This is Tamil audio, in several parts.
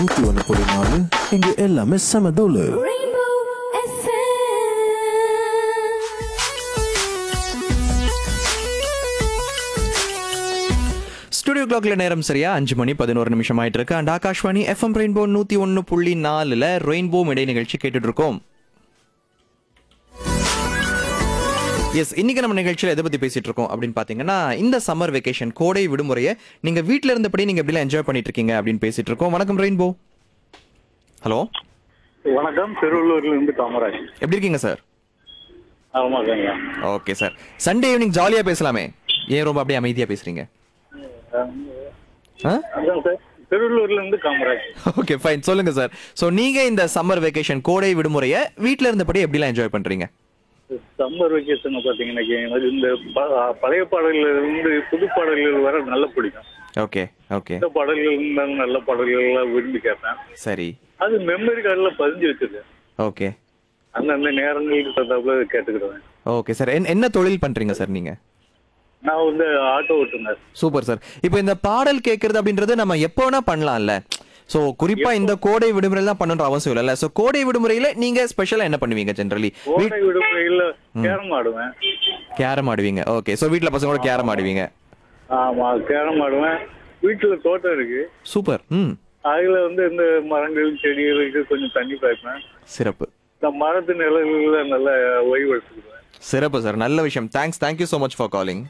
நூத்தி ஒன்று புள்ளி நாலு இங்க எல்லாமே செம தூளு Rainbow FM. ஸ்டுடியோ கிளாக்ல நேரம் சரியா அஞ்சு மணி பதினோரு நிமிஷம் ஆயிட்டு இருக்கு அண்ட் ஆகாஷ்வாணி எஃப்எம் ரெயின்போ நூத்தி ஒன்னு புள்ளி நாலுல ரெயின்போ இடை நிகழ்ச்சி கேட்டுட்டு இருக்கோம் எஸ் இன்னைக்கு நம்ம நிகழ்ச்சியில் எதை பத்தி பேசிட்டு இருக்கோம் அப்படின்னு பாத்தீங்கன்னா இந்த சம்மர் வெக்கேஷன் கோடை விடுமுறையை நீங்க வீட்ல இருந்தபடி நீங்க எப்படிலாம் என்ஜாய் பண்ணிட்டு இருக்கீங்க அப்படின்னு பேசிட்டு இருக்கோம் வணக்கம் ரெயின்போ ஹலோ வணக்கம் திருவள்ளூர்ல இருந்து காமராஜ் எப்படி இருக்கீங்க சார் ஆமாங்க ஓகே சார் சண்டே ஈவினிங் ஜாலியா பேசலாமே ஏன் ரொம்ப அப்படியே அமைதியா பேசுறீங்க ஆ அதான் சார் திருவள்ளூர்ல இருந்து காமராஜ் ஓகே ஃபைன் சொல்லுங்க சார் ஸோ நீங்க இந்த சம்மர் வெக்கேஷன் கோடை விடுமுறையை வீட்ல இருந்தபடி எப்படிலாம் என்ஜாய் பண்றீங்க சம்மர் வெக்கேஷன் பாத்தீங்கன்னா எனக்கு இந்த ப- பழைய பாடல்கள் இருந்து புது பாடல்கள் வர நல்ல பிடிக்கும் ஓகே ஓகே இந்த பாடல்கள் இருந்தாலும் நல்ல பாடல்கள் எல்லாம் விரும்பி கேட்பேன் சரி அது மெமரி கார்டுல பதிஞ்சு வச்சிருக்கேன் ஓகே அந்தந்த நேரங்களுக்கு தகுந்தாப்புல கேட்டுக்கிடுவேன் ஓகே சார் என்ன தொழில் பண்றீங்க சார் நீங்க நான் வந்து ஆட்டோ ஓட்டுனர் சூப்பர் சார் இப்போ இந்த பாடல் கேட்கறது அப்படின்றது நம்ம எப்போ வேணா பண்ணலாம்ல ஸோ குறிப்பா இந்த கோடை விடுமுறையில தான் பண்ணணுன்ற அவசியம் இல்லைல்ல ஸோ கோடை விடுமுறையில நீங்க ஸ்பெஷலா என்ன பண்ணுவீங்க ஜென்ரலி கோடை விடுமுறையில கேரம் ஆடுவேன் கேரம் ஆடுவீங்க ஓகே ஸோ வீட்டில் பசங்களோட கேரம் ஆடுவீங்க ஆமா கேரம் ஆடுவேன் வீட்டுல தோட்டம் இருக்கு சூப்பர் ம் அதுல வந்து இந்த மரங்கள் செடிகளுக்கு கொஞ்சம் தண்ணி பாய்ப்பேன் சிறப்பு இந்த மரத்து நிழல்ல நல்லா ஓய்வு எடுத்துக்குவேன் சிறப்பு சார் நல்ல விஷயம் thanks thank you so much for calling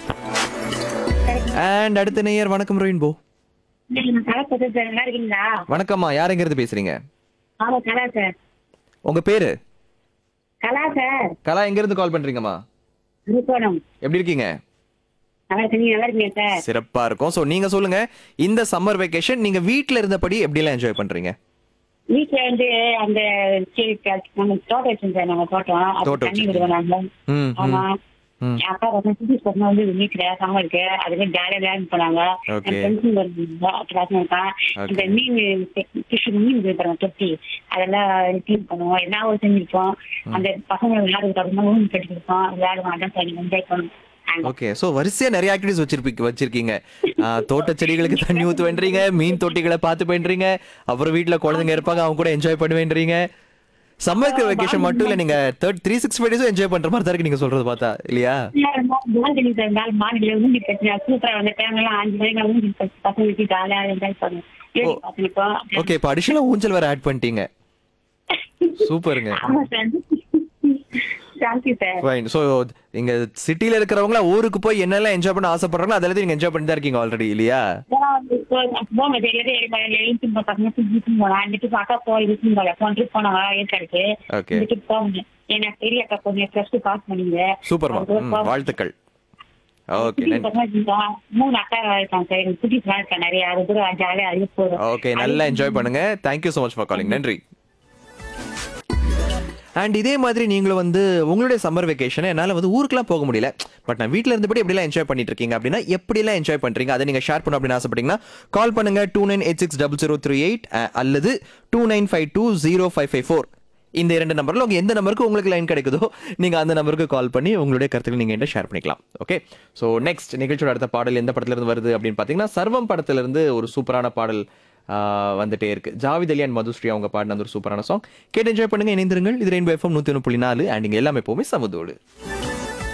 and அடுத்த நேயர் வணக்கம் ரெயின்போ நான் கலா பேசுறேன் சார் நல்லா இருக்கீங்களா வணக்கம்மா யார் எங்கிருந்து பேசுறீங்க ஆமா கலா சார் உங்க பேரு கலா சார் கலா எங்க இருந்து கால் பண்றீங்கம்மா திருப்பணம் எப்படி இருக்கீங்க நல்லா இருக்கீங்க நல்லா இருக்கீங்க சார் சிறப்பா இருக்கும் சோ நீங்க சொல்லுங்க இந்த சம்மர் வெக்கேஷன் நீங்க வீட்ல இருந்தபடி எப்படிலாம் என்ஜாய் பண்றீங்க வீட்டுல வந்து அந்த செடி நம்ம தோட்டம் வச்சிருந்தோம் சார் நம்ம தோட்டம் அது தோட்டம் தண்ணி வச்சிருக்கீங்க. விடுவோம் நாங்க ம், ஆமா ம். என் அக்கா வந்து புதுசு பசங்க வந்து வீட்டுல சம்மருக்கு அதுக்கு ஜாலியா விளையாண்டு போனாங்க Okay. என் ஃப்ரெண்ட்ஸுங்க இருந்தாங்க கிளாஸ் இருக்கான் Okay. இந்த மீன் ஃபிஷ் மீன் இருக்கு பாருங்க தொட்டி அதெல்லாம் க்ளீன் பண்ணுவோம் என்ன ஒரு செஞ்சிருப்போம் அந்த பசங்க விளையாடுறதுக்கு அப்புறமா ஊன் கட்டி கொடுப்போம் விளையாடுவோம் அதான் சார் என்ஜாய் பண்ணுவோம் ஓகே சோ வரிசையா நிறைய ஆக்டிவிட்டிஸ் வச்சிருப்பீங்க வச்சிருக்கீங்க ஆ, தோட்ட செடிகளுக்கு தண்ணி ஊத்து வேண்டீங்க மீன் தொட்டிகளை பார்த்து பண்றீங்க அப்புறம் வீட்ல குழந்தைங்க இருப்பாங்க அவங்க கூட என்ஜாய் பண்ணுவேன்றீங்க சம்மர் வெக்கேஷன் மட்டும் இல்ல நீங்க தேர்ட் த்ரீ சிக்ஸ் ஃபைவ் டேஸும் என்ஜாய் பண்ற மாதிரி தான் இருக்கு நீங்க சொல்றது பார்த்தா இல்லையா பால்கனி இருந்தால் மாடியில ஊங்கி கட்டினா சூப்பரா அந்த டைம் எல்லாம் அஞ்சு மணிக்கு ஊங்கி கட்டி பசங்க வச்சு ஜாலியா என்ஜாய் பண்ணுவோம் ஏறி பார்த்துருப்போம் ஓகே இப்போ அடிஷனலா ஊஞ்சல் வேற ஆட் பண்ணிட்டீங்க சூப்பருங்க ஆமா sir thank you sir fine so இங்க சிட்டில இருக்கிறவங்கள ஊருக்கு போய் என்னெல்லாம் என்ஜாய் பண்ண ஆசைப்படுறாங்களோ அதெல்லாம் நீங்க என்ஜாய் பண்ணி தான் இருக்கீங்க ஆல்ரெடி இல்லையா போங்க தெரியாது எழுத்து பசங்க சுற்றி போனோம் அன்னைக்கு அக்கா போய் இழுத்து போல போன் ட்ரிப் போனாங்க ஏற்காடுக்கு Okay. இந்த trip போங்க ஏன்னா பெரிய அக்கா கொஞ்சம் ப்ளஸ் பாஸ் பண்ணீங்க சூப்பர்மா அவங்க ம், போங்க. வாழ்த்துக்கள் ஓகே குட்டி பசங்க இருந்தா, மூணு அக்கா இருக்காங்க சார் எனக்கு குட்டி பசங்க இருக்கா நிறைய அது கூட ஜாலியா அது போதும் ஓகே நல்லா என்ஜாய் பண்ணுங்க thank you so much for calling நன்றி அண்ட் இதே மாதிரி நீங்களும் வந்து உங்களுடைய சம்மர் வெக்கேஷன் என்னால் வந்து ஊருக்குலாம் போக முடியல பட் நான் வீட்டில் இருந்தபடி எப்படிலாம் என்ஜாய் பண்ணிட்டு இருக்கீங்க அப்படின்னா எப்படிலாம் என்ஜாய் பண்ணுறீங்க அதை நீங்கள் ஷேர் பண்ணணும் அப்படின்னு ஆசைப்பட்டீங்கன்னா கால் பண்ணுங்க two nine eight six double zero three eight அல்லது two nine five two zero five five four இந்த இரண்டு நம்பரில் உங்கள் எந்த நம்பருக்கு உங்களுக்கு லைன் கிடைக்குதோ நீங்கள் அந்த நம்பருக்கு கால் பண்ணி உங்களுடைய கருத்துக்கள் நீங்கள் என்கிட்ட ஷேர் பண்ணிக்கலாம் ஓகே ஸோ நெக்ஸ்ட் நிகழ்ச்சியோட அடுத்த பாடல் எந்த படத்துல இருந்து வருது அப்படின்னு பார்த்தீங்கன்னா சர்வம் படத்துல இருந்து ஒரு சூப்பரான பாடல் ஆஹ், வந்துட்டே இருக்கு ஜாவித் அலி அண்ட் மதுஸ்ரீ அவங்க பாடின அந்த ஒரு சூப்பரான சாங் கேட்டு என்ஜாய் பண்ணுங்க இணைந்திருங்கள் இது ரெயின்போ எஃப்எம் நூற்றி ஒன்று புள்ளி நாலு அண்ட் இங்கே எல்லாமே எப்போவுமே சமுதோடு